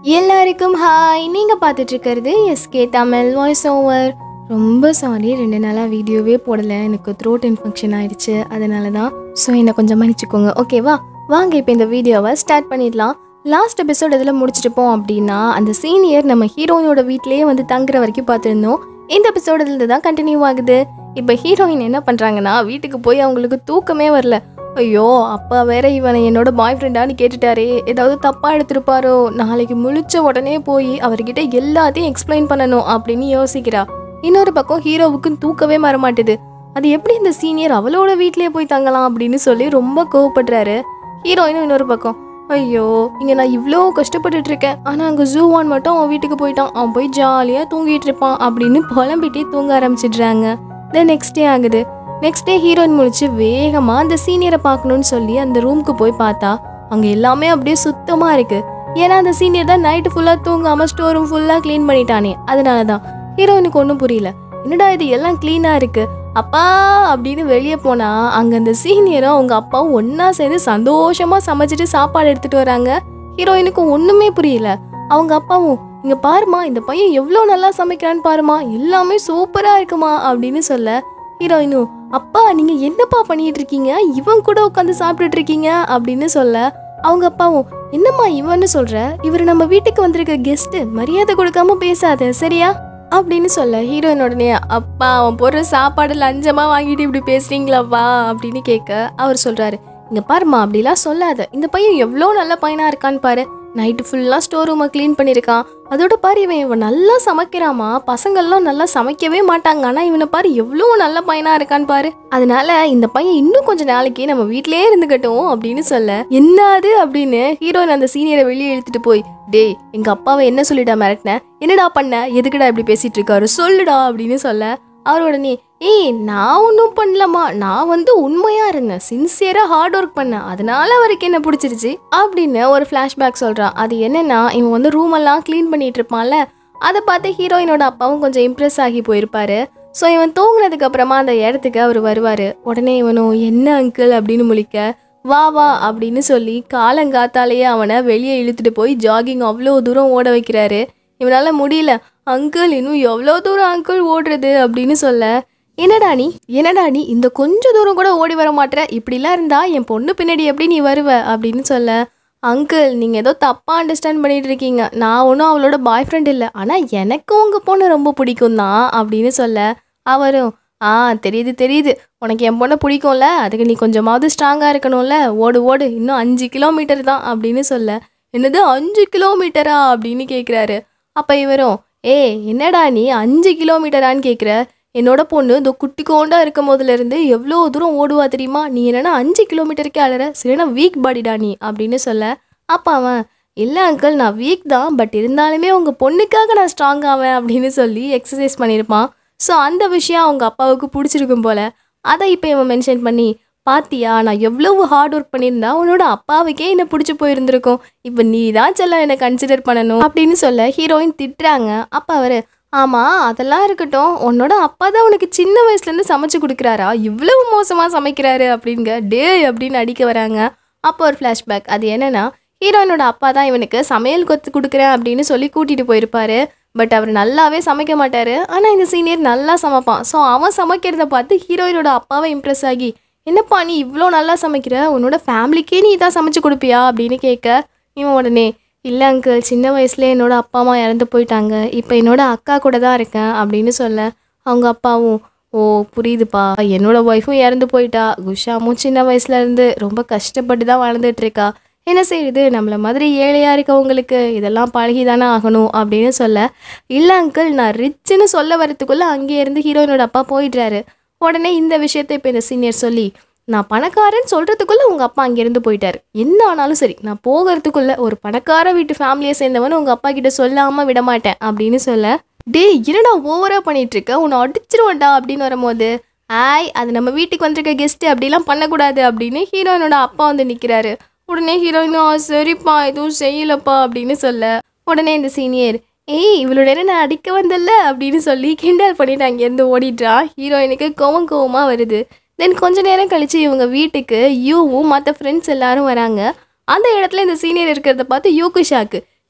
எல்லாருக்கும் ஹாய் நீங்கள் பார்த்துட்டு இருக்கிறது எஸ்கே தமிழ் வாய்ஸ் ஓவர் ரொம்ப சாரி ரெண்டு நாளாக வீடியோவே போடலை எனக்கு த்ரோட் இன்ஃபெக்ஷன் ஆயிடுச்சு அதனால தான் ஸோ என்னை கொஞ்சம் மன்னிச்சுக்கோங்க ஓகேவா வாங்க இப்போ இந்த வீடியோவை ஸ்டார்ட் பண்ணிடலாம் லாஸ்ட் எபிசோட் இதில் முடிச்சிருப்போம் அப்படின்னா அந்த சீனியர் நம்ம ஹீரோயினோட வீட்லேயே வந்து தங்குற வரைக்கும் பார்த்துருந்தோம் இந்த எபிசோட் இதில் தான் கண்டினியூ ஆகுது இப்போ ஹீரோயின் என்ன பண்ணுறாங்கன்னா வீட்டுக்கு போய் அவங்களுக்கு தூக்கமே வரல ஐயோ அப்பா வேற இவனை என்னோட பாய் ஃப்ரெண்டான்னு கேட்டுட்டாரே ஏதாவது தப்பாக எடுத்திருப்பாரோ நாளைக்கு முழிச்ச உடனே போய் அவர்கிட்ட எல்லாத்தையும் எக்ஸ்பிளைன் பண்ணணும் அப்படின்னு யோசிக்கிறா இன்னொரு பக்கம் ஹீரோவுக்கு தூக்கவே வர மாட்டுது அது எப்படி இந்த சீனியர் அவளோட வீட்லயே போய் தங்கலாம் அப்படின்னு சொல்லி ரொம்ப கோவப்படுறாரு ஹீரோயினும் இன்னொரு பக்கம் ஐயோ இங்கே நான் இவ்வளோ கஷ்டப்பட்டுட்டு இருக்கேன் ஆனால் அங்கே ஜூவான் மட்டும் அவன் வீட்டுக்கு போயிட்டான் அவன் போய் ஜாலியாக தூங்கிட்டு இருப்பான் அப்படின்னு புலம்பிட்டே தூங்க ஆரம்பிச்சிடுறாங்க தென் நெக்ஸ்ட் டே ஆகுது நெக்ஸ்ட் டே ஹீரோயின் முழிச்சு வேகமா அந்த சீனியரை பார்க்கணும்னு சொல்லி அந்த ரூமுக்கு போய் பார்த்தா அங்க எல்லாமே அப்படியே சுத்தமா இருக்கு ஏன்னா அந்த சீனியர் தான் நைட்டு ஃபுல்லா தூங்காம ஸ்டோர் ரூம் ஃபுல்லா க்ளீன் பண்ணிட்டானே அதனால தான் ஹீரோயினுக்கு ஒன்றும் புரியல என்னடா இது எல்லாம் க்ளீனா இருக்கு அப்பா அப்படின்னு வெளியே போனா அங்க அந்த சீனியரும் அவங்க அப்பாவும் ஒண்ணா சேர்ந்து சந்தோஷமா சமைச்சிட்டு சாப்பாடு எடுத்துட்டு வராங்க ஹீரோயினுக்கு ஒண்ணுமே புரியல அவங்க அப்பாவும் இங்க பாருமா இந்த பையன் எவ்வளோ நல்லா சமைக்கிறான்னு பாருமா எல்லாமே சூப்பரா இருக்குமா அப்படின்னு சொல்ல ஹீரோயினும் அப்பா நீங்க என்னப்பா பண்ணிட்டு இருக்கீங்க இவன் கூட உட்காந்து சாப்பிட்டுட்டு இருக்கீங்க அப்படின்னு சொல்ல அவங்க அப்பாவும் என்னம்மா இவன்னு சொல்ற இவர் நம்ம வீட்டுக்கு வந்திருக்க கெஸ்ட் மரியாதை கொடுக்காம பேசாத சரியா அப்படின்னு சொல்ல ஹீரோயின் உடனே அப்பா அவன் போடுற சாப்பாடு லஞ்சமா வாங்கிட்டு இப்படி பேசுறீங்களாப்பா அப்படின்னு கேட்க அவர் சொல்றாரு இங்க பாருமா அப்படிலாம் சொல்லாத இந்த பையன் எவ்வளோ நல்ல பையனா இருக்கான்னு பாரு நைட்டு ஃபுல்லாக ஸ்டோர் ரூமை க்ளீன் பண்ணியிருக்கான் அதோட பாரு இவன் இவன் நல்லா சமைக்கிறாமா பசங்கள்லாம் நல்லா சமைக்கவே மாட்டாங்க ஆனால் இவனை பாரு எவ்வளோ நல்ல பையனா இருக்கான்னு பாரு அதனால இந்த பையன் இன்னும் கொஞ்ச நாளைக்கு நம்ம வீட்டிலேயே இருந்துக்கட்டும் அப்படின்னு சொல்ல என்னது அப்படின்னு ஹீரோயின் அந்த சீனியரை வெளியே இழுத்துட்டு போய் டேய் எங்க அப்பாவை என்ன சொல்லிடா மிரட்டின என்னடா பண்ண எதுக்குடா இப்படி பேசிட்டு இருக்காரு சொல்லுடா அப்படின்னு சொல்ல அவர் உடனே ஏய் நான் ஒன்றும் பண்ணலம்மா நான் வந்து உண்மையா இருந்தேன் சின்சியரா ஹார்ட் ஒர்க் பண்ணேன் அதனால அவருக்கு என்ன பிடிச்சிருச்சு அப்படின்னு ஒரு ஃப்ளாஷ்பேக் சொல்றான் அது என்னன்னா இவன் வந்து ரூம் எல்லாம் க்ளீன் பண்ணிட்டு இருப்பான்ல அதை பார்த்து ஹீரோயினோட அப்பாவும் கொஞ்சம் இம்ப்ரெஸ் ஆகி போயிருப்பாரு ஸோ இவன் தூங்குனதுக்கு அப்புறமா அந்த இடத்துக்கு அவர் வருவார் உடனே இவனும் என்ன அங்கிள் அப்படின்னு முழிக்க வா வா அப்படின்னு சொல்லி காலங்காத்தாலேயே அவனை வெளியே இழுத்துட்டு போய் ஜாகிங் அவ்வளோ தூரம் ஓட வைக்கிறாரு இவனால் முடியல அங்கிள் இன்னும் எவ்வளோ தூரம் அங்கிள் ஓடுறது அப்படின்னு சொல்ல என்னடா நீ என்னடா நீ இந்த கொஞ்ச தூரம் கூட ஓடி வர மாட்டேற இப்படிலாம் இருந்தா என் பொண்ணு பின்னாடி எப்படி நீ வருவ அப்படின்னு சொல்ல அங்கிள் நீங்கள் ஏதோ தப்பாக அண்டர்ஸ்டாண்ட் பண்ணிட்டு இருக்கீங்க நான் ஒன்றும் அவளோட பாய் ஃப்ரெண்ட் இல்லை ஆனால் எனக்கு உங்கள் பொண்ணு ரொம்ப பிடிக்கும் தான் அப்படின்னு சொல்ல அவரும் ஆ தெரியுது தெரியுது உனக்கு என் பொண்ணை பிடிக்கும்ல அதுக்கு நீ கொஞ்சமாவது ஸ்ட்ராங்காக இருக்கணும்ல ஓடு ஓடு இன்னும் அஞ்சு கிலோமீட்டர் தான் அப்படின்னு சொல்ல என்னது அஞ்சு கிலோமீட்டரா அப்படின்னு கேட்குறாரு அப்போ இவரும் ஏ என்னடா நீ அஞ்சு கிலோமீட்டரான்னு கேட்குற என்னோட பொண்ணு இந்த குட்டிக்கோண்டா இருக்கும் போதுலேருந்து எவ்வளோ தூரம் ஓடுவா தெரியுமா நீ என்னன்னா அஞ்சு கிலோமீட்டருக்கே அழற சரினா வீக் பாடிடா நீ அப்படின்னு சொல்ல அப்பா அவன் இல்லை அங்கிள் நான் வீக் தான் பட் இருந்தாலுமே உங்கள் பொண்ணுக்காக நான் ஸ்ட்ராங் ஆவேன் அப்படின்னு சொல்லி எக்ஸசைஸ் பண்ணியிருப்பான் ஸோ அந்த விஷயம் அவங்க அப்பாவுக்கு பிடிச்சிருக்கும் போல அதை இப்போ இவன் மென்ஷன் பண்ணி பாத்தியா நான் எவ்வளவு ஹார்ட் ஒர்க் பண்ணியிருந்தா உன்னோட அப்பாவுக்கே என்ன பிடிச்சி போயிருந்திருக்கும் இப்போ நீ தான் செல்லம் என்னை கன்சிடர் பண்ணணும் அப்படின்னு சொல்ல ஹீரோயின் திட்டுறாங்க அப்போ அவர் ஆமாம் அதெல்லாம் இருக்கட்டும் உன்னோட அப்பா தான் உனக்கு சின்ன வயசுலேருந்து சமைச்சு கொடுக்குறாரா இவ்வளவு மோசமாக சமைக்கிறாரு அப்படிங்க டே அப்படின்னு அடிக்க வராங்க அப்போ ஒரு ஃப்ளாஷ்பேக் அது என்னன்னா ஹீரோயினோட அப்பா தான் இவனுக்கு சமையல் கொத்து கொடுக்குறேன் அப்படின்னு சொல்லி கூட்டிகிட்டு போயிருப்பாரு பட் அவர் நல்லாவே சமைக்க மாட்டார் ஆனால் இந்த சீனியர் நல்லா சமைப்பான் ஸோ அவன் சமைக்கிறத பார்த்து ஹீரோயினோட அப்பாவை இம்ப்ரெஸ் ஆகி என்னப்பா நீ இவ்வளோ நல்லா சமைக்கிற உன்னோட ஃபேமிலிக்கே நீ தான் சமைச்சு கொடுப்பியா அப்படின்னு கேட்க இவன் உடனே இல்லை அங்கிள் சின்ன வயசுல என்னோட அப்பா அம்மா இறந்து போயிட்டாங்க இப்போ என்னோட அக்கா கூட தான் இருக்கேன் அப்படின்னு சொல்ல அவங்க அப்பாவும் ஓ புரியுதுப்பா என்னோட ஒய்ஃபும் இறந்து போயிட்டா குஷாமும் சின்ன வயசுல இருந்து ரொம்ப கஷ்டப்பட்டு தான் வளர்ந்துட்டு இருக்கா என்ன செய்யுது நம்மள மாதிரி ஏழையாக இருக்கவங்களுக்கு இதெல்லாம் பழகி தானே ஆகணும் அப்படின்னு சொல்ல இல்லை அங்கிள் நான் ரிச்சுன்னு சொல்ல வரத்துக்குள்ளே அங்கேயே இருந்து ஹீரோயினோட அப்பா போயிடுறாரு உடனே இந்த விஷயத்தை இப்போ இந்த சீனியர் சொல்லி நான் பணக்காரன் சொல்கிறதுக்குள்ளே உங்கள் அப்பா அங்கேருந்து போயிட்டார் என்ன ஆனாலும் சரி நான் போகிறதுக்குள்ளே ஒரு பணக்கார வீட்டு ஃபேமிலியை சேர்ந்தவன் உங்கள் அப்பா கிட்ட சொல்லாமல் விட மாட்டேன் அப்படின்னு சொல்ல டேய் என்னடா ஓவராக பண்ணிட்டு இருக்க உன்னை அடிச்சிருவேன்டா அப்படின்னு வரும்போது ஆய் அது நம்ம வீட்டுக்கு வந்திருக்க கெஸ்ட்டு அப்படிலாம் பண்ணக்கூடாது அப்படின்னு ஹீரோயினோட அப்பா வந்து நிற்கிறாரு உடனே ஹீரோயினும் "ஆ, சரிப்பா எதுவும் செய்யலப்பா அப்படின்னு சொல்ல உடனே இந்த சீனியர் ஏய் இவளோட நான் அடிக்க வந்தல்ல அப்படின்னு சொல்லி கிண்டல் பண்ணிட்டு அங்கேருந்து ஓடிட்டா ஹீரோயினுக்கு கோவம் கோவமாக வருது தென் கொஞ்ச நேரம் கழிச்சு இவங்க வீட்டுக்கு யூவும் மற்ற ஃப்ரெண்ட்ஸ் எல்லாரும் வராங்க அந்த இடத்துல இந்த சீனியர் இருக்கிறத பார்த்து யூக்கு ஷாக்கு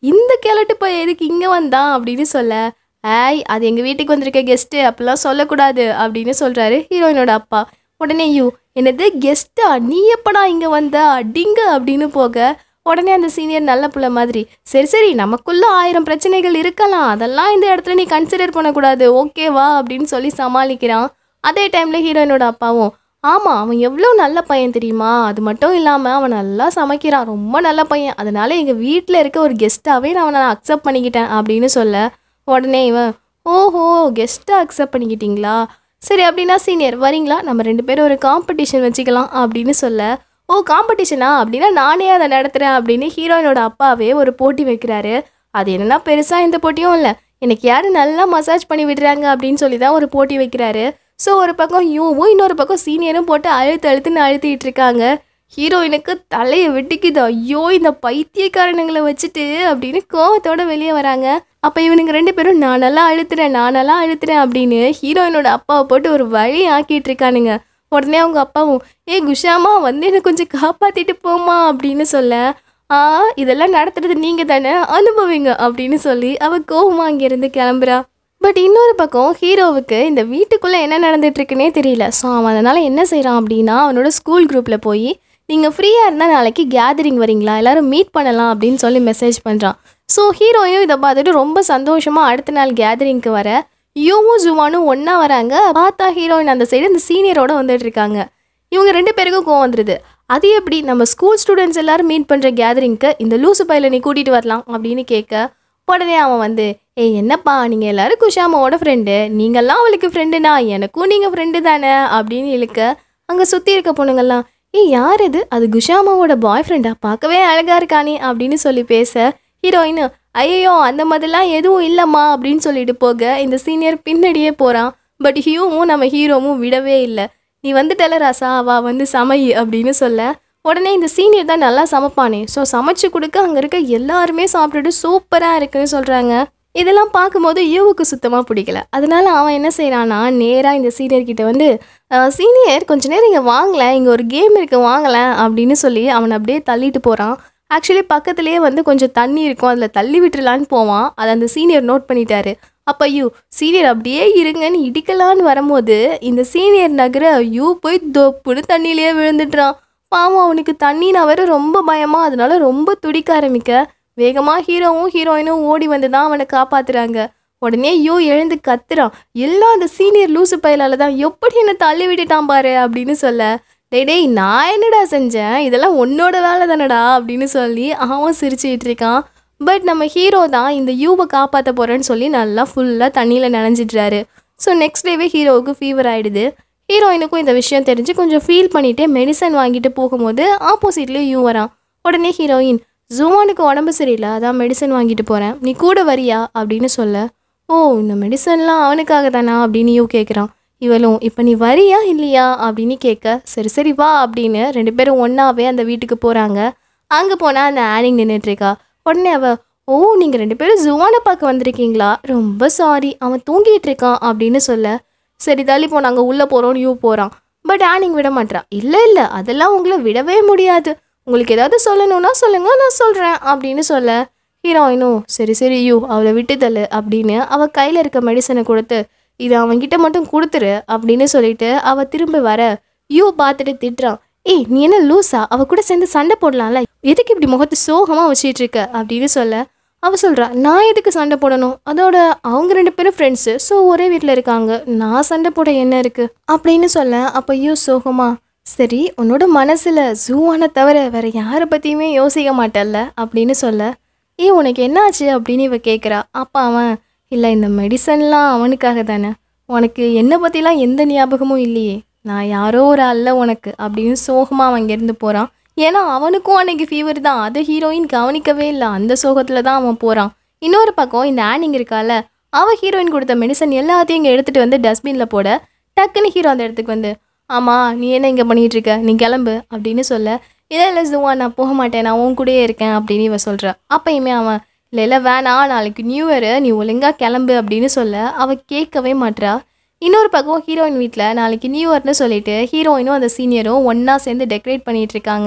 இந்த கிழட்டு போய் எதுக்கு இங்கே வந்தான் அப்படின்னு சொல்ல ஏய் அது எங்கள் வீட்டுக்கு வந்திருக்க கெஸ்ட்டு அப்படிலாம் சொல்லக்கூடாது அப்படின்னு சொல்கிறாரு ஹீரோயினோட அப்பா உடனே யூ என்னது கெஸ்ட்டா நீ எப்படா இங்கே வந்த அடிங்க அப்படின்னு போக உடனே அந்த சீனியர் நல்ல புள்ள மாதிரி சரி சரி நமக்குள்ள ஆயிரம் பிரச்சனைகள் இருக்கலாம் அதெல்லாம் இந்த இடத்துல நீ கன்சிடர் பண்ணக்கூடாது ஓகேவா அப்படின்னு சொல்லி சமாளிக்கிறான் அதே டைமில் ஹீரோயினோட அப்பாவும் ஆமாம் அவன் எவ்வளோ நல்ல பையன் தெரியுமா அது மட்டும் இல்லாமல் அவன் நல்லா சமைக்கிறான் ரொம்ப நல்ல பையன் அதனால எங்கள் வீட்டில் இருக்க ஒரு கெஸ்ட்டாகவே நான் அவனை அக்செப்ட் பண்ணிக்கிட்டேன் அப்படின்னு சொல்ல உடனே இவன் ஓஹோ கெஸ்ட்டாக அக்செப்ட் பண்ணிக்கிட்டீங்களா சரி அப்படின்னா சீனியர் வரீங்களா நம்ம ரெண்டு பேரும் ஒரு காம்படிஷன் வச்சுக்கலாம் அப்படின்னு சொல்ல ஓ காம்படிஷனா அப்படின்னா நானே அதை நடத்துகிறேன் அப்படின்னு ஹீரோயினோட அப்பாவே ஒரு போட்டி வைக்கிறாரு அது என்னன்னா பெருசாக எந்த போட்டியும் இல்லை எனக்கு யார் நல்லா மசாஜ் பண்ணி விடுறாங்க அப்படின்னு சொல்லி தான் ஒரு போட்டி வைக்கிறாரு ஸோ ஒரு பக்கம் யூவும் இன்னொரு பக்கம் சீனியரும் போட்டு அழுத்து அழுத்துன்னு அழுத்திட்டு இருக்காங்க ஹீரோயினுக்கு தலையை வெட்டிக்குது ஐயோ இந்த பைத்தியக்காரனுங்களை வச்சுட்டு அப்படின்னு கோவத்தோட வெளியே வராங்க அப்போ இவனுங்க ரெண்டு பேரும் நான் நல்லா அழுத்துறேன் நான் நல்லா அழுத்துறேன் அப்படின்னு ஹீரோயினோட அப்பாவை போட்டு ஒரு வழி ஆக்கிட்டு இருக்கானுங்க உடனே அவங்க அப்பாவும் ஏ குஷாமா வந்து என்னை கொஞ்சம் காப்பாத்திட்டு போமா அப்படின்னு சொல்ல ஆ இதெல்லாம் நடத்துறது நீங்க தானே அனுபவிங்க அப்படின்னு சொல்லி அவ கோவமா அங்கிருந்து கிளம்புறா பட் இன்னொரு பக்கம் ஹீரோவுக்கு இந்த வீட்டுக்குள்ளே என்ன நடந்துட்டு இருக்குன்னே தெரியல ஸோ அவன் அதனால் என்ன செய்கிறான் அப்படின்னா அவனோட ஸ்கூல் குரூப்பில் போய் நீங்கள் ஃப்ரீயாக இருந்தால் நாளைக்கு கேதரிங் வரீங்களா எல்லாரும் மீட் பண்ணலாம் அப்படின்னு சொல்லி மெசேஜ் பண்ணுறான் ஸோ ஹீரோயும் இதை பார்த்துட்டு ரொம்ப சந்தோஷமாக அடுத்த நாள் கேதரிங்க்கு வர யூவும் ஜுவானும் ஒன்றா வராங்க பார்த்தா ஹீரோயின் அந்த சைடு இந்த சீனியரோட வந்துட்டு இருக்காங்க இவங்க ரெண்டு பேருக்கும் கோவம் வந்துடுது அது எப்படி நம்ம ஸ்கூல் ஸ்டூடெண்ட்ஸ் எல்லாரும் மீட் பண்ணுற கேதரிங்க்கு இந்த லூசு பையில நீ கூட்டிகிட்டு வரலாம் அப்படின்னு கேட்க உடனே அவன் வந்து ஏய் என்னப்பா நீங்கள் எல்லாரும் குஷாமாவோட ஃப்ரெண்டு நீங்கள்லாம் அவளுக்கு ஃப்ரெண்டுனா எனக்கும் நீங்கள் ஃப்ரெண்டு தானே அப்படின்னு இழுக்க அங்கே சுற்றி இருக்க பொண்ணுங்கள்லாம் ஏய் யார் இது அது குஷாமாவோட பாய் ஃப்ரெண்டா பார்க்கவே அழகா இருக்கானே அப்படின்னு சொல்லி பேச ஹீரோயின் ஐயோ அந்த மாதிரிலாம் எதுவும் இல்லைம்மா அப்படின்னு சொல்லிட்டு போக இந்த சீனியர் பின்னாடியே போகிறான் பட் ஹியூவும் நம்ம ஹீரோவும் விடவே இல்லை நீ வந்துட்டல ராசா வா வந்து சமை அப்படின்னு சொல்ல உடனே இந்த சீனியர் தான் நல்லா சமைப்பானே ஸோ சமைச்சு கொடுக்க அங்கே இருக்க எல்லாருமே சாப்பிட்டுட்டு சூப்பராக இருக்குன்னு சொல்கிறாங்க இதெல்லாம் பார்க்கும்போது யூவுக்கு சுத்தமாக பிடிக்கல அதனால அவன் என்ன செய்கிறான்னா நேராக இந்த சீனியர் கிட்ட வந்து சீனியர் கொஞ்ச நேரம் இங்கே வாங்கல இங்கே ஒரு கேம் இருக்கு வாங்கலேன் அப்படின்னு சொல்லி அவனை அப்படியே தள்ளிட்டு போகிறான் ஆக்சுவலி பக்கத்துலேயே வந்து கொஞ்சம் தண்ணி இருக்கும் அதில் தள்ளி விட்டுறலான்னு போவான் அதை அந்த சீனியர் நோட் பண்ணிட்டாரு அப்போ யூ சீனியர் அப்படியே இருங்கன்னு இடிக்கலான்னு வரும்போது இந்த சீனியர் நகர யூ போய் தொப்புன்னு தண்ணியிலேயே விழுந்துடுறான் பாவம் அவனுக்கு தண்ணினா வேற ரொம்ப பயமா அதனால ரொம்ப துடிக்க ஆரம்பிக்க வேகமாக ஹீரோவும் ஹீரோயினும் ஓடி வந்து தான் அவனை காப்பாத்துறாங்க உடனே யோ எழுந்து கத்துறான் எல்லாம் அந்த சீனியர் லூசு பயலால தான் எப்படி என்னை தள்ளி விட்டுட்டான் பாரு அப்படின்னு சொல்ல டேய் டேய் நான் என்னடா செஞ்சேன் இதெல்லாம் உன்னோட வேலை தானடா அப்படின்னு சொல்லி அவன் சிரிச்சுட்டு இருக்கான் பட் நம்ம ஹீரோ தான் இந்த யூவை காப்பாற்ற போகிறேன்னு சொல்லி நல்லா ஃபுல்லாக தண்ணியில் நனைஞ்சிட்றாரு ஸோ நெக்ஸ்ட் டேவே ஹீரோவுக்கு ஃபீவர் ஆயிடுது ஹீரோயினுக்கும் இந்த விஷயம் தெரிஞ்சு கொஞ்சம் ஃபீல் பண்ணிட்டு மெடிசன் வாங்கிட்டு போகும்போது ஆப்போசிட்லேயே யூ வரான் உடனே ஹீரோயின் ஜுவானுக்கு உடம்பு சரியில்லை அதான் மெடிசன் வாங்கிட்டு போகிறேன் நீ கூட வரியா அப்படின்னு சொல்ல ஓ இந்த மெடிசன்லாம் அவனுக்காக தானா அப்படின்னு யூ கேட்குறான் இவளும் இப்போ நீ வரியா இல்லையா அப்படின்னு கேட்க சரி சரி வா அப்படின்னு ரெண்டு பேரும் ஒன்றாவே அந்த வீட்டுக்கு போகிறாங்க அங்கே போனால் அந்த ஆனிங் நின்றுட்டுருக்கா உடனே அவ ஓ நீங்கள் ரெண்டு பேரும் ஜுவானை பார்க்க வந்திருக்கீங்களா ரொம்ப சாரி அவன் தூங்கிட்டு இருக்கான் அப்படின்னு சொல்ல சரி தள்ளி போ நாங்கள் உள்ளே போகிறோம்னு யூ போகிறான் பட் ஆனிங் விட மாட்றா இல்லை இல்லை அதெல்லாம் உங்களை விடவே முடியாது உங்களுக்கு ஏதாவது சொல்லணும்னா சொல்லுங்க நான் சொல்கிறேன் அப்படின்னு சொல்ல ஹீரோயினும் சரி சரி யூ அவளை விட்டு தள்ளு அப்படின்னு அவள் கையில் இருக்க மெடிசனை கொடுத்து இது அவன்கிட்ட மட்டும் கொடுத்துரு அப்படின்னு சொல்லிட்டு அவள் திரும்ப வர யூ பார்த்துட்டு திட்டுறான் ஏய் நீ என்ன லூசா அவ கூட சேர்ந்து சண்டை போடலாம்ல எதுக்கு இப்படி முகத்தை சோகமாக வச்சிட்டு இருக்க அப்படின்னு சொல்ல அவ சொல்றா நான் எதுக்கு சண்டை போடணும் அதோட அவங்க ரெண்டு பேரும் ஃப்ரெண்ட்ஸு ஸோ ஒரே வீட்டில் இருக்காங்க நான் சண்டை போட என்ன இருக்கு அப்படின்னு சொல்ல அப்போ ஐயோ சோகமா சரி உன்னோட மனசுல ஜூவான தவிர வேற யாரை பத்தியுமே யோசிக்க மாட்டல்ல அப்படின்னு சொல்ல ஏ உனக்கு என்னாச்சு அப்படின்னு இவ கேட்குறா அப்போ அவன் இல்லை இந்த மெடிசன்லாம் அவனுக்காக தானே உனக்கு என்னை பற்றிலாம் எந்த ஞாபகமும் இல்லையே நான் யாரோ ஒரு அல்ல உனக்கு அப்படின்னு சோகமாக அவன் இங்கேருந்து போகிறான் ஏன்னா அவனுக்கும் அன்னைக்கு ஃபீவர் தான் அதை ஹீரோயின் கவனிக்கவே இல்லை அந்த சோகத்தில் தான் அவன் போகிறான் இன்னொரு பக்கம் இந்த ஆனிங் இருக்கால அவள் ஹீரோயின் கொடுத்த மெடிசன் எல்லாத்தையும் இங்கே எடுத்துகிட்டு வந்து டஸ்ட்பினில் போட டக்குன்னு ஹீரோ அந்த இடத்துக்கு வந்து ஆமாம் நீ என்ன இங்கே பண்ணிகிட்டு இருக்க நீ கிளம்பு அப்படின்னு சொல்ல இல்லை இல்லை ஜுவா நான் போக மாட்டேன் நான் உன் கூடயே இருக்கேன் அப்படின்னு இவ சொல்கிறா அப்பயுமே அவன் இல்லை இல்லை வேணாம் நாளைக்கு நியூ இயரு நீ ஒழுங்காக கிளம்பு அப்படின்னு சொல்ல அவள் கேட்கவே மாட்றா இன்னொரு பக்கம் ஹீரோயின் வீட்டில் நாளைக்கு நியூ இயர்னு சொல்லிட்டு ஹீரோயினும் அந்த சீனியரும் ஒன்றா சேர்ந்து டெக்கரேட் பண்ணிட்டு இருக்காங்க அப்போ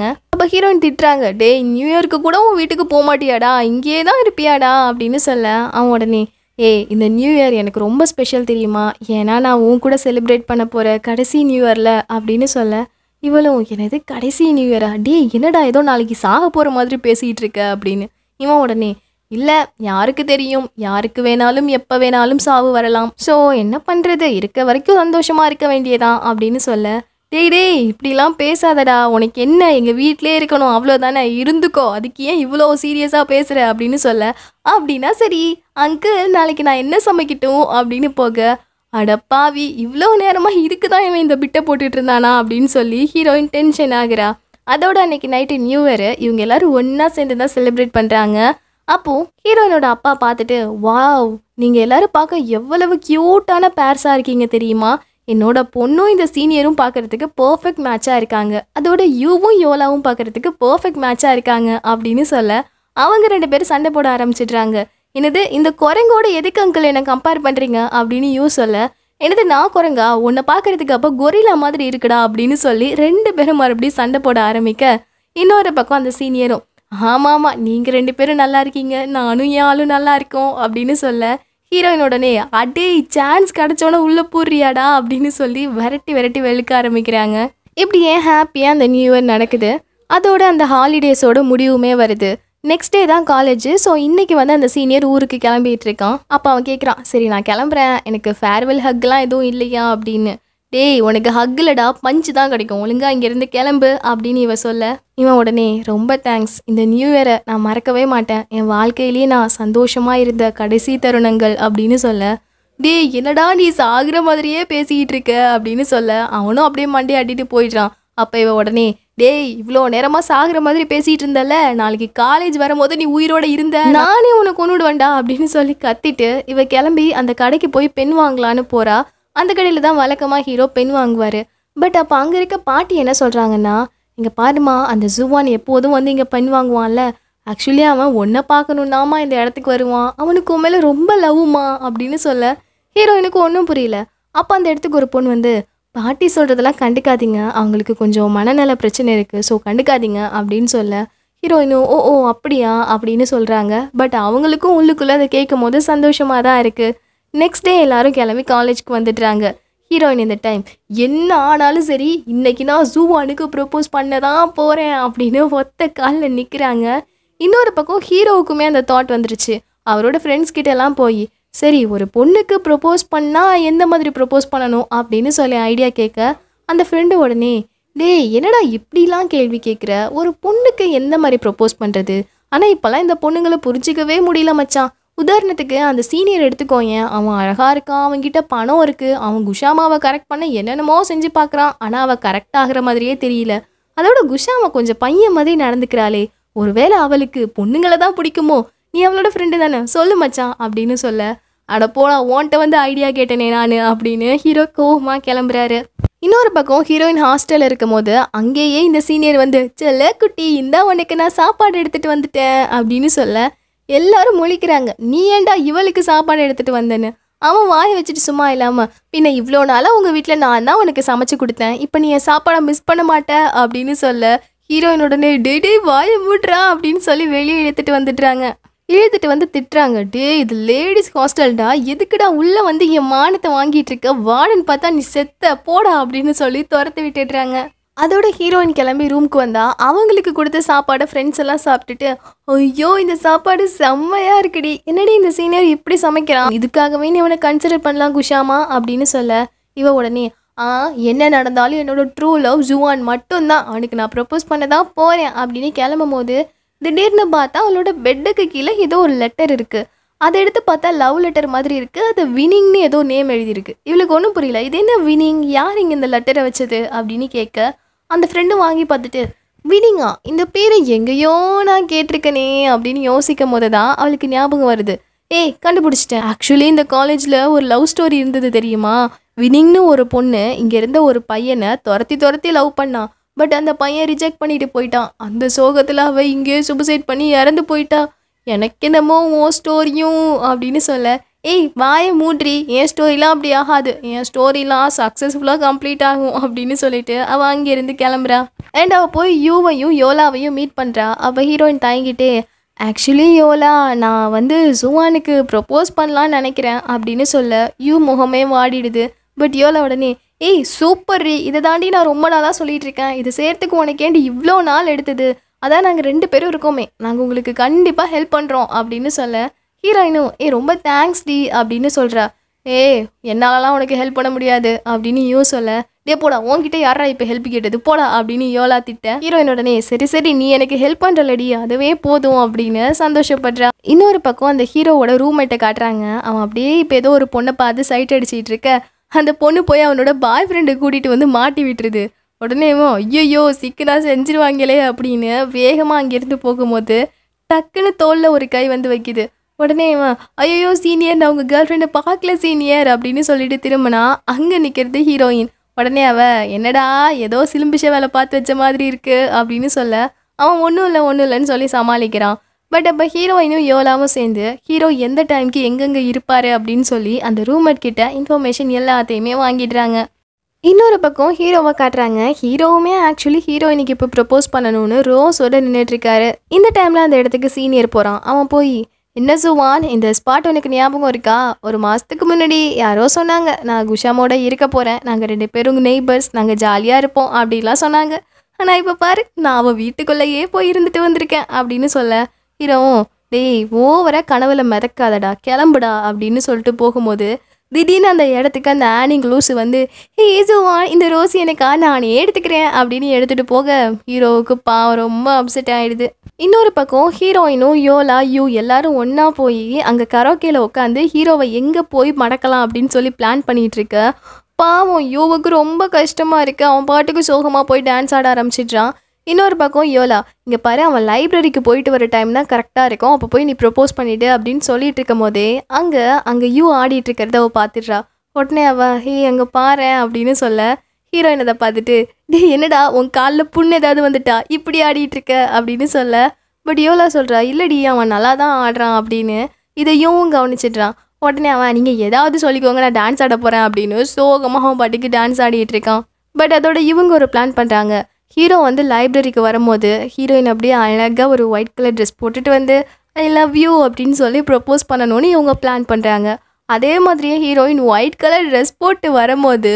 அப்போ ஹீரோயின் திட்டுறாங்க டேய் நியூ இயர்க்கு கூட உன் வீட்டுக்கு போக மாட்டியாடா இங்கேயே தான் இருப்பியாடா அப்படின்னு சொல்ல அவன் உடனே ஏய் இந்த நியூ இயர் எனக்கு ரொம்ப ஸ்பெஷல் தெரியுமா ஏன்னா நான் உன் கூட செலிப்ரேட் பண்ண போகிற கடைசி நியூ இயரில் அப்படின்னு சொல்ல இவளும் என்னது கடைசி நியூ இயரா டேய் என்னடா ஏதோ நாளைக்கு சாக போகிற மாதிரி பேசிகிட்டு இருக்க அப்படின்னு இவன் உடனே இல்லை யாருக்கு தெரியும் யாருக்கு வேணாலும் எப்போ வேணாலும் சாவு வரலாம் ஸோ என்ன பண்ணுறது இருக்க வரைக்கும் சந்தோஷமாக இருக்க வேண்டியதான் அப்படின்னு சொல்ல டேய் டேய் இப்படிலாம் பேசாதடா உனக்கு என்ன எங்கள் வீட்டிலே இருக்கணும் அவ்வளோதானே இருந்துக்கோ அதுக்கு ஏன் இவ்வளோ சீரியஸாக பேசுகிற அப்படின்னு சொல்ல அப்படின்னா சரி அங்கிள் நாளைக்கு நான் என்ன சமைக்கட்டும் அப்படின்னு போக அடப்பாவி இவ்வளோ நேரமாக இதுக்கு தான் இவன் இந்த பிட்டை போட்டுட்டு இருந்தானா அப்படின்னு சொல்லி ஹீரோயின் டென்ஷன் ஆகுறா அதோட அன்னைக்கு நைட்டு நியூ இயர் இவங்க எல்லாரும் ஒன்றா சேர்ந்து தான் செலிப்ரேட் பண்ணுறாங்க அப்போ ஹீரோயினோட அப்பா பார்த்துட்டு வாவ் நீங்கள் எல்லாரும் பார்க்க எவ்வளவு க்யூட்டான பேர்ஸாக இருக்கீங்க தெரியுமா என்னோட பொண்ணும் இந்த சீனியரும் பார்க்கறதுக்கு பர்ஃபெக்ட் மேட்சாக இருக்காங்க அதோட யூவும் யோலாவும் பார்க்கறதுக்கு பர்ஃபெக்ட் மேட்சாக இருக்காங்க அப்படின்னு சொல்ல அவங்க ரெண்டு பேரும் சண்டை போட ஆரம்பிச்சிடுறாங்க என்னது இந்த குரங்கோட எதுக்கு அங்கிள் என்னை கம்பேர் பண்ணுறீங்க அப்படின்னு யூ சொல்ல என்னது நான் குரங்கா உன்னை பார்க்கறதுக்கு அப்போ கொரிலா மாதிரி இருக்குடா அப்படின்னு சொல்லி ரெண்டு பேரும் மறுபடியும் சண்டை போட ஆரம்பிக்க இன்னொரு பக்கம் அந்த சீனியரும் ஆமாம் ஆமாம் நீங்கள் ரெண்டு பேரும் நல்லா இருக்கீங்க நானும் என் ஆளும் நல்லா இருக்கோம் அப்படின்னு சொல்ல ஹீரோயின் உடனே அடே சான்ஸ் கிடச்சோன்னே உள்ளே பூர்றியாடா அப்படின்னு சொல்லி விரட்டி விரட்டி வெளுக்க ஆரம்பிக்கிறாங்க இப்படி ஏன் ஹாப்பியாக அந்த நியூ இயர் நடக்குது அதோட அந்த ஹாலிடேஸோட முடிவுமே வருது நெக்ஸ்ட் டே தான் காலேஜ் ஸோ இன்னைக்கு வந்து அந்த சீனியர் ஊருக்கு கிளம்பிட்டு இருக்கான் அப்போ அவன் கேட்குறான் சரி நான் கிளம்புறேன் எனக்கு ஃபேர்வெல் ஹக்லாம் எதுவும் இல்லையா அப்படின்னு டேய் உனக்கு ஹக்குலடா பஞ்சு தான் கிடைக்கும் ஒழுங்கா இங்கேருந்து கிளம்பு அப்படின்னு இவ சொல்ல இவன் உடனே ரொம்ப தேங்க்ஸ் இந்த நியூ இயரை நான் மறக்கவே மாட்டேன் என் வாழ்க்கையிலேயே நான் சந்தோஷமாக இருந்த கடைசி தருணங்கள் அப்படின்னு சொல்ல டேய் என்னடா நீ சாகுற மாதிரியே பேசிக்கிட்டு இருக்க அப்படின்னு சொல்ல அவனும் அப்படியே மண்டே அடிட்டு போயிடுறான் அப்போ இவ உடனே டேய் இவ்வளோ நேரமா சாகுற மாதிரி பேசிட்டு இருந்தல நாளைக்கு காலேஜ் வரும்போது நீ உயிரோட இருந்த நானே உனக்கு கொண்டுடுவேன்டா அப்படின்னு சொல்லி கத்திட்டு இவ கிளம்பி அந்த கடைக்கு போய் பென் வாங்கலான்னு போறா அந்த கடையில் தான் வழக்கமாக ஹீரோ பென் வாங்குவார் பட் அப்போ அங்கே இருக்க பாட்டி என்ன சொல்கிறாங்கன்னா இங்கே பாருமா அந்த ஜுவான் எப்போதும் வந்து இங்கே பென் வாங்குவான்ல ஆக்சுவலி அவன் ஒன்றை பார்க்கணுன்னாமா இந்த இடத்துக்கு வருவான் அவனுக்கு உன் மேலே ரொம்ப லவ்மா அப்படின்னு சொல்ல ஹீரோயினுக்கு ஒன்றும் புரியல அப்போ அந்த இடத்துக்கு ஒரு பொண்ணு வந்து பாட்டி சொல்கிறதெல்லாம் கண்டுக்காதீங்க அவங்களுக்கு கொஞ்சம் மனநல பிரச்சனை இருக்குது ஸோ கண்டுக்காதீங்க அப்படின்னு சொல்ல ஹீரோயினும் ஓ ஓ அப்படியா அப்படின்னு சொல்கிறாங்க பட் அவங்களுக்கும் உள்ளுக்குள்ளே அதை கேட்கும் போது சந்தோஷமாக தான் இருக்குது நெக்ஸ்ட் டே எல்லாரும் கிளம்பி காலேஜ்க்கு வந்துடுறாங்க ஹீரோயின் இந்த டைம் என்ன ஆனாலும் சரி இன்னைக்கு நான் ஜூவானுக்கு ப்ரப்போஸ் பண்ண தான் போகிறேன் அப்படின்னு ஒத்த காலில் நிற்கிறாங்க இன்னொரு பக்கம் ஹீரோவுக்குமே அந்த தாட் வந்துருச்சு அவரோட ஃப்ரெண்ட்ஸ் கிட்ட எல்லாம் போய் சரி ஒரு பொண்ணுக்கு ப்ரப்போஸ் பண்ணால் எந்த மாதிரி ப்ரப்போஸ் பண்ணணும் அப்படின்னு சொல்லி ஐடியா கேட்க அந்த ஃப்ரெண்டு உடனே டேய் என்னடா இப்படிலாம் கேள்வி கேட்குற ஒரு பொண்ணுக்கு எந்த மாதிரி ப்ரப்போஸ் பண்ணுறது ஆனால் இப்போல்லாம் இந்த பொண்ணுங்களை புரிஞ்சிக்கவே முடியல மச்சான் உதாரணத்துக்கு அந்த சீனியர் எடுத்துக்கோயேன் அவன் அழகாக இருக்கான் அவன்கிட்ட பணம் இருக்குது அவன் குஷாமாவை கரெக்ட் பண்ண என்னென்னமோ செஞ்சு பார்க்குறான் ஆனால் அவள் கரெக்ட் ஆகிற மாதிரியே தெரியல அதோட குஷாமா கொஞ்சம் பையன் மாதிரி நடந்துக்கிறாளே ஒருவேளை அவளுக்கு பொண்ணுங்களை தான் பிடிக்குமோ நீ அவளோட ஃப்ரெண்டு தானே சொல்லு மச்சான் அப்படின்னு சொல்ல அட போடா உன்கிட்ட வந்து ஐடியா கேட்டேனே நான் அப்படின்னு ஹீரோ கோவமாக கிளம்புறாரு இன்னொரு பக்கம் ஹீரோயின் ஹாஸ்டலில் இருக்கும் போது அங்கேயே இந்த சீனியர் வந்து செல்ல குட்டி இந்தா உனக்கு நான் சாப்பாடு எடுத்துகிட்டு வந்துட்டேன் அப்படின்னு சொல்ல எல்லாரும் முழிக்கிறாங்க நீ ஏன்டா இவளுக்கு சாப்பாடு எடுத்துகிட்டு வந்தேன்னு அவன் வாயை வச்சுட்டு சும்மா இல்லாமல் பின்ன இவ்வளோ நாளாக உங்கள் வீட்டில் நான் தான் உனக்கு சமைச்சு கொடுத்தேன் இப்போ நீ என் சாப்பாடை மிஸ் பண்ண மாட்ட அப்படின்னு சொல்ல ஹீரோயின் உடனே டே டே வாயை மூட்றா அப்படின்னு சொல்லி வெளியே இழுத்துட்டு வந்துடுறாங்க இழுத்துட்டு வந்து திட்டுறாங்க டே இது லேடிஸ் ஹாஸ்டல்டா எதுக்குடா உள்ளே வந்து என் மானத்தை வாங்கிட்டு இருக்க வார்டன் பார்த்தா நீ செத்த போடா அப்படின்னு சொல்லி துரத்து விட்டுடுறாங்க அதோட ஹீரோயின் கிளம்பி ரூமுக்கு வந்தா அவங்களுக்கு கொடுத்த சாப்பாடை ஃப்ரெண்ட்ஸ் எல்லாம் சாப்பிட்டுட்டு ஐயோ இந்த சாப்பாடு செம்மையா இருக்குடி என்னடி இந்த சீனியர் இப்படி சமைக்கிறான் இதுக்காகவே நீ இவனை கன்சிடர் பண்ணலாம் குஷாமா அப்படின்னு சொல்ல இவ உடனே ஆ என்ன நடந்தாலும் என்னோட ட்ரூ லவ் ஜுவான் மட்டும்தான் அவனுக்கு நான் ப்ரப்போஸ் பண்ண தான் போகிறேன் அப்படின்னு கிளம்பும் போது திடீர்னு பார்த்தா அவளோட பெட்டுக்கு கீழே ஏதோ ஒரு லெட்டர் இருக்குது அதை எடுத்து பார்த்தா லவ் லெட்டர் மாதிரி இருக்குது அது வினிங்னு ஏதோ நேம் எழுதியிருக்கு இவளுக்கு ஒன்றும் புரியல இது என்ன வினிங் யார் இங்கே இந்த லெட்டரை வச்சது அப்படின்னு கேட்க அந்த ஃப்ரெண்டு வாங்கி பார்த்துட்டு வினிங்கா இந்த பேரை எங்கேயோ நான் கேட்டிருக்கனே அப்படின்னு யோசிக்கும் போது தான் அவளுக்கு ஞாபகம் வருது ஏய் கண்டுபிடிச்சிட்டேன் ஆக்சுவலி இந்த காலேஜில் ஒரு லவ் ஸ்டோரி இருந்தது தெரியுமா வினிங்னு ஒரு பொண்ணு இங்கே இருந்த ஒரு பையனை துரத்தி துரத்தி லவ் பண்ணான் பட் அந்த பையன் ரிஜெக்ட் பண்ணிட்டு போயிட்டான் அந்த சோகத்தில் அவள் இங்கேயே சுபசைட் பண்ணி இறந்து போயிட்டா எனக்கு என்னமோ உன் ஸ்டோரியும் அப்படின்னு சொல்ல ஏய் வாயை மூட்ரி என் ஸ்டோரிலாம் அப்படி ஆகாது என் ஸ்டோரிலாம் சக்ஸஸ்ஃபுல்லாக கம்ப்ளீட் ஆகும் அப்படின்னு சொல்லிட்டு அவள் அங்கேருந்து கிளம்புறா அண்ட் அவள் போய் யூவையும் யோலாவையும் மீட் பண்ணுறா அவள் ஹீரோயின் தயங்கிட்டே ஆக்சுவலி யோலா நான் வந்து ஜுவானுக்கு ப்ரப்போஸ் பண்ணலான்னு நினைக்கிறேன் அப்படின்னு சொல்ல யூ முகமே வாடிடுது பட் யோலா உடனே ஏய் சூப்பர் ரீ இதை தாண்டி நான் ரொம்ப நாளாக சொல்லிட்டு இருக்கேன் இது செய்யறதுக்கு உனக்கேண்டி இவ்வளோ நாள் எடுத்தது அதான் நாங்கள் ரெண்டு பேரும் இருக்கோமே நாங்கள் உங்களுக்கு கண்டிப்பாக ஹெல்ப் பண்ணுறோம் அப்படின்னு சொல்ல ஹீரோயினும் ஏ ரொம்ப தேங்க்ஸ் டி அப்படின்னு சொல்கிறா ஏ என்னாலலாம் உனக்கு ஹெல்ப் பண்ண முடியாது அப்படின்னு யூ சொல்ல டே போடா உன்கிட்ட யாரா இப்போ ஹெல்ப் கேட்டது போடா அப்படின்னு யோலா திட்ட ஹீரோயின் உடனே சரி சரி நீ எனக்கு ஹெல்ப் பண்ணுறலடி அதுவே போதும் அப்படின்னு சந்தோஷப்படுறா இன்னொரு பக்கம் அந்த ஹீரோவோட ரூம்மேட்டை காட்டுறாங்க அவன் அப்படியே இப்போ ஏதோ ஒரு பொண்ணை பார்த்து சைட் அடிச்சிட்டு இருக்க அந்த பொண்ணு போய் அவனோட பாய் ஃப்ரெண்டை கூட்டிகிட்டு வந்து மாட்டி விட்டுருது உடனே ஐயோ சிக்கனா செஞ்சிருவாங்களே அப்படின்னு வேகமாக அங்கேருந்து போகும்போது டக்குன்னு தோளில் ஒரு கை வந்து வைக்குது உடனே இவன் ஐயோ சீனியர் நான் உங்கள் கேர்ள் ஃப்ரெண்டை பார்க்கல சீனியர் அப்படின்னு சொல்லிட்டு திரும்பினா அங்கே நிற்கிறது ஹீரோயின் உடனே அவ என்னடா ஏதோ சிலும்பிஷ வேலை பார்த்து வச்ச மாதிரி இருக்கு அப்படின்னு சொல்ல அவன் ஒன்றும் இல்லை ஒன்றும் இல்லைன்னு சொல்லி சமாளிக்கிறான் பட் அப்போ ஹீரோயினும் யோலாவும் சேர்ந்து ஹீரோ எந்த டைம்க்கு எங்கெங்கே இருப்பார் அப்படின்னு சொல்லி அந்த ரூம்மேட் கிட்ட இன்ஃபர்மேஷன் எல்லாத்தையுமே வாங்கிடுறாங்க இன்னொரு பக்கம் ஹீரோவை காட்டுறாங்க ஹீரோவுமே ஆக்சுவலி ஹீரோயினுக்கு இப்போ ப்ரப்போஸ் பண்ணணும்னு ரோஸோட நின்றுட்டுருக்காரு இந்த டைமில் அந்த இடத்துக்கு சீனியர் போகிறான் அவன் போய் என்ன சுவான் இந்த ஸ்பாட் உனக்கு ஞாபகம் இருக்கா ஒரு மாதத்துக்கு முன்னாடி யாரோ சொன்னாங்க நான் குஷாமோட இருக்க போகிறேன் நாங்கள் ரெண்டு பேரும் நெய்பர்ஸ் நாங்கள் ஜாலியாக இருப்போம் அப்படிலாம் சொன்னாங்க ஆனால் இப்போ பாரு நான் அவள் வீட்டுக்குள்ளேயே போய் இருந்துட்டு வந்திருக்கேன் அப்படின்னு சொல்ல ஹீரோவும் டேய் ஓவரா கனவுல மிதக்காதடா கிளம்புடா அப்படின்னு சொல்லிட்டு போகும்போது திடீர்னு அந்த இடத்துக்கு அந்த ஆனிங் லூஸு வந்து ஹே ஜுவான் இந்த ரோஸ் எனக்கா நானே எடுத்துக்கிறேன் அப்படின்னு எடுத்துகிட்டு போக ஹீரோவுக்கு பாவம் ரொம்ப அப்செட் ஆகிடுது இன்னொரு பக்கம் ஹீரோயினும் யோலா யூ எல்லாரும் ஒன்றா போய் அங்கே கரோக்கேல உட்காந்து ஹீரோவை எங்கே போய் மடக்கலாம் அப்படின்னு சொல்லி பிளான் பண்ணிட்டு இருக்க பாவம் யோவுக்கு ரொம்ப கஷ்டமாக இருக்குது அவன் பாட்டுக்கு சோகமாக போய் டான்ஸ் ஆட ஆரம்பிச்சிடுறான் இன்னொரு பக்கம் யோலா இங்கே பாரு அவன் லைப்ரரிக்கு போயிட்டு வர டைம் தான் கரெக்டாக இருக்கும் அப்போ போய் நீ ப்ரப்போஸ் பண்ணிவிடு அப்படின்னு சொல்லிட்டு இருக்கும் போதே அங்கே அங்கே யூ ஆடிட்டு இருக்கிறத அவள் பார்த்துடுறா உடனே அவள் ஹே அங்கே பாரு அப்படின்னு சொல்ல ஹீரோயின் அதை பார்த்துட்டு டே என்னடா உன் காலில் புண்ணு ஏதாவது வந்துட்டா இப்படி ஆடிட்டு இருக்க அப்படின்னு சொல்ல பட் யோலா சொல்கிறா இல்லடி அவன் நல்லா தான் ஆடுறான் அப்படின்னு இதையும் கவனிச்சிடுறான் உடனே அவன் நீங்கள் ஏதாவது சொல்லிக்கோங்க நான் டான்ஸ் ஆட போகிறேன் அப்படின்னு சோகமாக அவன் பாட்டுக்கு டான்ஸ் ஆடிட்டு இருக்கான் பட் அதோட இவங்க ஒரு பிளான் பண்ணுறாங்க ஹீரோ வந்து லைப்ரரிக்கு வரும்போது ஹீரோயின் அப்படியே அழகாக ஒரு ஒயிட் கலர் ட்ரெஸ் போட்டுட்டு வந்து ஐ லவ் யூ அப்படின்னு சொல்லி ப்ரப்போஸ் பண்ணணும்னு இவங்க பிளான் பண்ணுறாங்க அதே மாதிரியே ஹீரோயின் ஒயிட் கலர் ட்ரெஸ் போட்டு வரும்போது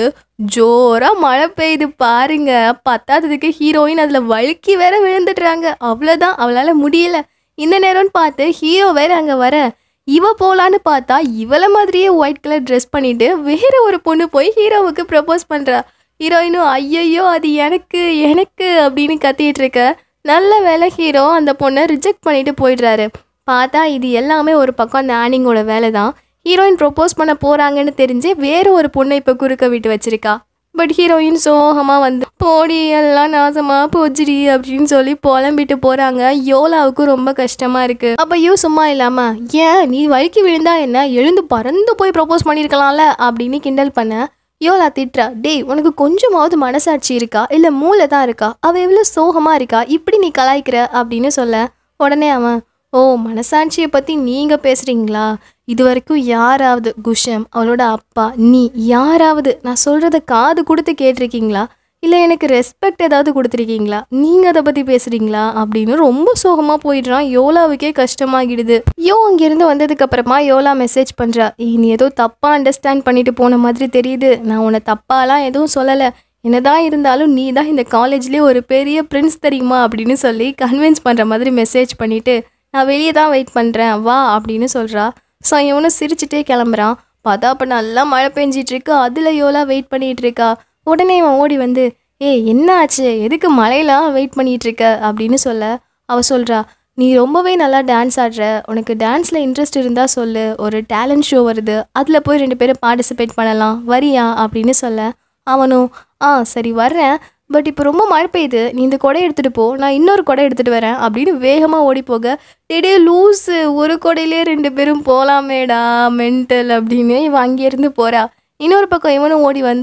ஜோராக மழை பெய்யுது பாருங்க பத்தாததுக்கு ஹீரோயின் அதில் வழுக்கி வேற விழுந்துடுறாங்க அவ்வளோதான் அவளால் முடியல இந்த நேரம்னு பார்த்து ஹீரோ வேற அங்கே வர இவ போலான்னு பார்த்தா இவளை மாதிரியே ஒயிட் கலர் ட்ரெஸ் பண்ணிட்டு வேற ஒரு பொண்ணு போய் ஹீரோவுக்கு ப்ரப்போஸ் பண்ணுறா ஹீரோயினும் ஐயையோ அது எனக்கு எனக்கு அப்படின்னு கத்திட்டு இருக்க நல்ல வேலை ஹீரோ அந்த பொண்ணை ரிஜெக்ட் பண்ணிட்டு போயிடுறாரு பார்த்தா இது எல்லாமே ஒரு பக்கம் அந்த ஆனிங்கோட வேலை தான் ஹீரோயின் ப்ரொப்போஸ் பண்ண போகிறாங்கன்னு தெரிஞ்சு வேற ஒரு பொண்ணை இப்போ குறுக்க விட்டு வச்சிருக்கா பட் ஹீரோயின் சோகமாக வந்து போடி எல்லாம் நாசமா போச்சுடி அப்படின்னு சொல்லி புலம்பிட்டு போகிறாங்க யோலாவுக்கு ரொம்ப கஷ்டமாக இருக்குது அப்போ யூ சும்மா இல்லாமல் ஏன் நீ வழுக்கி விழுந்தா என்ன எழுந்து பறந்து போய் ப்ரொப்போஸ் பண்ணியிருக்கலாம்ல அப்படின்னு கிண்டல் பண்ண யோலா திட்டுறா டேய் உனக்கு கொஞ்சமாவது மனசாட்சி இருக்கா இல்லை மூளை தான் இருக்கா அவள் எவ்வளோ சோகமாக இருக்கா இப்படி நீ கலாய்க்கிற அப்படின்னு சொல்ல உடனே அவன் ஓ மனசாட்சியை பற்றி நீங்கள் பேசுகிறீங்களா இது வரைக்கும் யாராவது குஷம் அவளோட அப்பா நீ யாராவது நான் சொல்கிறத காது கொடுத்து கேட்டிருக்கீங்களா இல்லை எனக்கு ரெஸ்பெக்ட் ஏதாவது கொடுத்துருக்கீங்களா நீங்கள் அதை பற்றி பேசுகிறீங்களா அப்படின்னு ரொம்ப சோகமாக போயிடுறான் யோலாவுக்கே கஷ்டமாகிடுது யோ அங்கேருந்து வந்ததுக்கு அப்புறமா யோலா மெசேஜ் பண்ணுறா நீ ஏதோ தப்பாக அண்டர்ஸ்டாண்ட் பண்ணிட்டு போன மாதிரி தெரியுது நான் உன்னை தப்பாலாம் எதுவும் சொல்லலை என்னதான் இருந்தாலும் நீ தான் இந்த காலேஜ்லேயே ஒரு பெரிய பிரின்ஸ் தெரியுமா அப்படின்னு சொல்லி கன்வின்ஸ் பண்ணுற மாதிரி மெசேஜ் பண்ணிவிட்டு நான் வெளியே தான் வெயிட் பண்ணுறேன் வா அப்படின்னு சொல்கிறா ஸோ இவனும் சிரிச்சுட்டே கிளம்புறான் பார்த்தா அப்போ நல்லா மழை பெஞ்சிட்டு இருக்கு அதில் யோலா வெயிட் பண்ணிட்டு இருக்கா உடனே இவன் ஓடி வந்து ஏய் என்ன ஆச்சு எதுக்கு மழையெல்லாம் வெயிட் பண்ணிட்டு இருக்க அப்படின்னு சொல்ல அவ சொல்கிறா நீ ரொம்பவே நல்லா டான்ஸ் ஆடுற உனக்கு டான்ஸில் இன்ட்ரெஸ்ட் இருந்தால் சொல்லு ஒரு டேலண்ட் ஷோ வருது அதில் போய் ரெண்டு பேரும் பார்ட்டிசிபேட் பண்ணலாம் வரியா அப்படின்னு சொல்ல அவனும் ஆ சரி வர்றேன் பட் இப்போ ரொம்ப மழை பெய்யுது நீ இந்த கொடை எடுத்துகிட்டு போ நான் இன்னொரு கொடை எடுத்துகிட்டு வரேன் அப்படின்னு வேகமாக ஓடி போக டேடே லூஸு ஒரு கொடையிலே ரெண்டு பேரும் போகலாமேடா மென்டல் அப்படின்னு இவன் அங்கேருந்து போகிறா இன்னொரு பக்கம் இவனும் ஓடி வந்து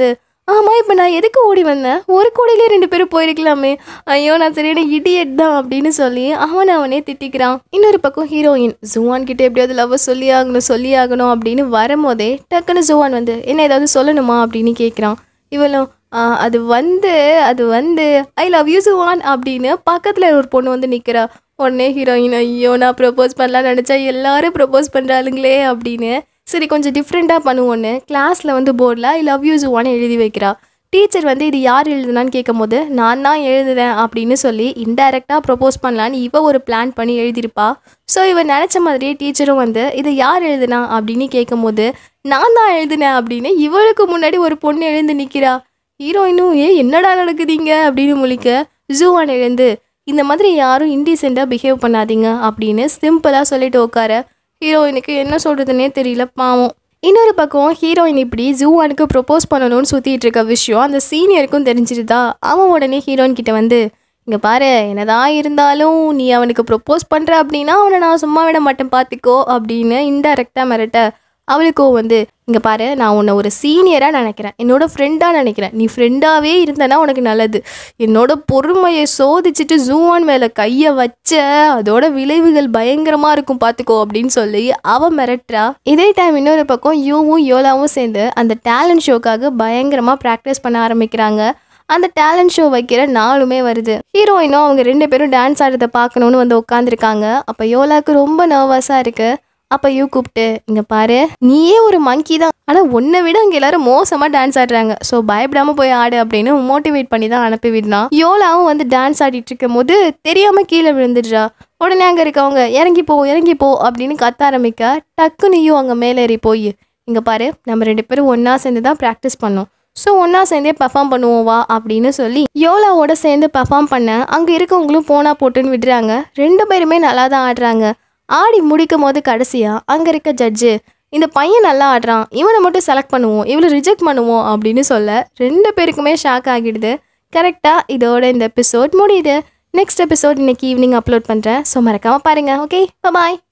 ஆமாம் இப்போ நான் எதுக்கு ஓடி வந்தேன் ஒரு கோடியிலே ரெண்டு பேரும் போயிருக்கலாமே ஐயோ நான் சரியான இடியட் தான் அப்படின்னு சொல்லி அவனை அவனே திட்டிக்கிறான் இன்னொரு பக்கம் ஹீரோயின் ஜுவான் கிட்ட எப்படியாவது லவ் சொல்லி ஆகணும் சொல்லி ஆகணும் அப்படின்னு வரும்போதே டக்குன்னு ஜுவான் வந்து என்ன ஏதாவது சொல்லணுமா அப்படின்னு கேட்குறான் இவளும் "ஆ, அது வந்து அது வந்து ஐ லவ் யூ ஜுவான் அப்படின்னு பக்கத்தில் ஒரு பொண்ணு வந்து நிற்கிறா உடனே ஹீரோயின் ஐயோ நான் ப்ரப்போஸ் பண்ணலாம்னு நினச்சா எல்லாரும் ப்ரப்போஸ் பண்ணுறாளுங்களே அப்படின்னு சரி கொஞ்சம் டிஃப்ரெண்ட்டாக பண்ணுவோன்னு கிளாஸில் வந்து போர்டில் ஐ லவ் யூ ஜுவான்னு எழுதி வைக்கிறா டீச்சர் வந்து இது யார் எழுதுனான்னு கேட்கும்போது நான் தான் எழுதுறேன் அப்படின்னு சொல்லி இன்டைரக்டாக ப்ரப்போஸ் பண்ணலான்னு இவ ஒரு பிளான் பண்ணி எழுதியிருப்பா ஸோ இவன் நினச்ச மாதிரியே டீச்சரும் வந்து இதை யார் எழுதுனா அப்படின்னு கேட்கும்போது நான் தான் எழுதினேன் அப்படின்னு இவளுக்கு முன்னாடி ஒரு பொண்ணு எழுந்து நிற்கிறா ஹீரோயினும் ஏ என்னடா நடக்குதுங்க அப்படின்னு முழிக்க ஜூவான் எழுந்து இந்த மாதிரி யாரும் இன்டீசெண்டாக பிஹேவ் பண்ணாதீங்க அப்படின்னு சிம்பிளாக சொல்லிட்டு உட்கார ஹீரோயினுக்கு என்ன சொல்கிறதுனே தெரியல பாவம் இன்னொரு பக்கம் ஹீரோயின் இப்படி ஜூவானுக்கு ப்ரொப்போஸ் பண்ணணும்னு சுற்றிட்டு இருக்க விஷயம் அந்த சீனியருக்கும் தெரிஞ்சிருதா அவன் உடனே ஹீரோயின் கிட்ட வந்து இங்கே பாரு என்னதான் இருந்தாலும் நீ அவனுக்கு ப்ரொப்போஸ் பண்ணுற அப்படின்னா அவனை நான் சும்மா விட மாட்டேன் பார்த்துக்கோ அப்படின்னு இன்டெரக்டாக மிரட்ட அவளுக்கும் வந்து இங்கே பாரு நான் உன்னை ஒரு சீனியராக நினைக்கிறேன் என்னோட ஃப்ரெண்டாக நினைக்கிறேன் நீ ஃப்ரெண்டாகவே இருந்தனா உனக்கு நல்லது என்னோட பொறுமையை சோதிச்சுட்டு ஜூவான் மேலே கையை வச்ச அதோட விளைவுகள் பயங்கரமாக இருக்கும் பார்த்துக்கோ அப்படின்னு சொல்லி அவ மிரட்டுறா இதே டைம் இன்னொரு பக்கம் யூவும் யோலாவும் சேர்ந்து அந்த டேலண்ட் ஷோக்காக பயங்கரமாக ப்ராக்டிஸ் பண்ண ஆரம்பிக்கிறாங்க அந்த டேலண்ட் ஷோ வைக்கிற நாளுமே வருது ஹீரோயினும் அவங்க ரெண்டு பேரும் டான்ஸ் ஆடுறதை பார்க்கணுன்னு வந்து உட்காந்துருக்காங்க அப்போ யோலாக்கு ரொம்ப நர்வஸாக இருக்கு அப்போ யூ கூப்பிட்டு இங்கே பாரு நீயே ஒரு மங்கி தான் ஆனால் உன்னை விட அங்கே எல்லாரும் மோசமாக டான்ஸ் ஆடுறாங்க ஸோ பயப்படாமல் போய் ஆடு அப்படின்னு மோட்டிவேட் பண்ணி தான் அனுப்பி விடலாம் யோலாவும் வந்து டான்ஸ் ஆடிட்டு இருக்கும் போது தெரியாமல் கீழே விழுந்துடுறா உடனே அங்கே இருக்கவங்க இறங்கி போ இறங்கி போ அப்படின்னு கத்த ஆரம்பிக்க டக்குனியும் அங்கே மேலே ஏறி போய் இங்கே பாரு நம்ம ரெண்டு பேரும் ஒன்றா சேர்ந்து தான் ப்ராக்டிஸ் பண்ணோம் ஸோ ஒன்றா சேர்ந்தே பர்ஃபார்ம் பண்ணுவோம் வா அப்படின்னு சொல்லி யோலாவோட சேர்ந்து பர்ஃபார்ம் பண்ண அங்கே இருக்கவங்களும் போனா போட்டுன்னு விடுறாங்க ரெண்டு பேருமே நல்லா தான் ஆடுறாங்க ஆடி முடிக்கும் போது கடைசியாக அங்கே இருக்க ஜட்ஜு இந்த பையன் நல்லா ஆடுறான் இவனை மட்டும் செலக்ட் பண்ணுவோம் இவளை ரிஜெக்ட் பண்ணுவோம் அப்படின்னு சொல்ல ரெண்டு பேருக்குமே ஷாக் ஆகிடுது கரெக்டாக இதோட இந்த எபிசோட் முடியுது நெக்ஸ்ட் எபிசோட் இன்னைக்கு ஈவினிங் அப்லோட் பண்ணுறேன் ஸோ மறக்காமல் பாருங்கள் ஓகே பாய்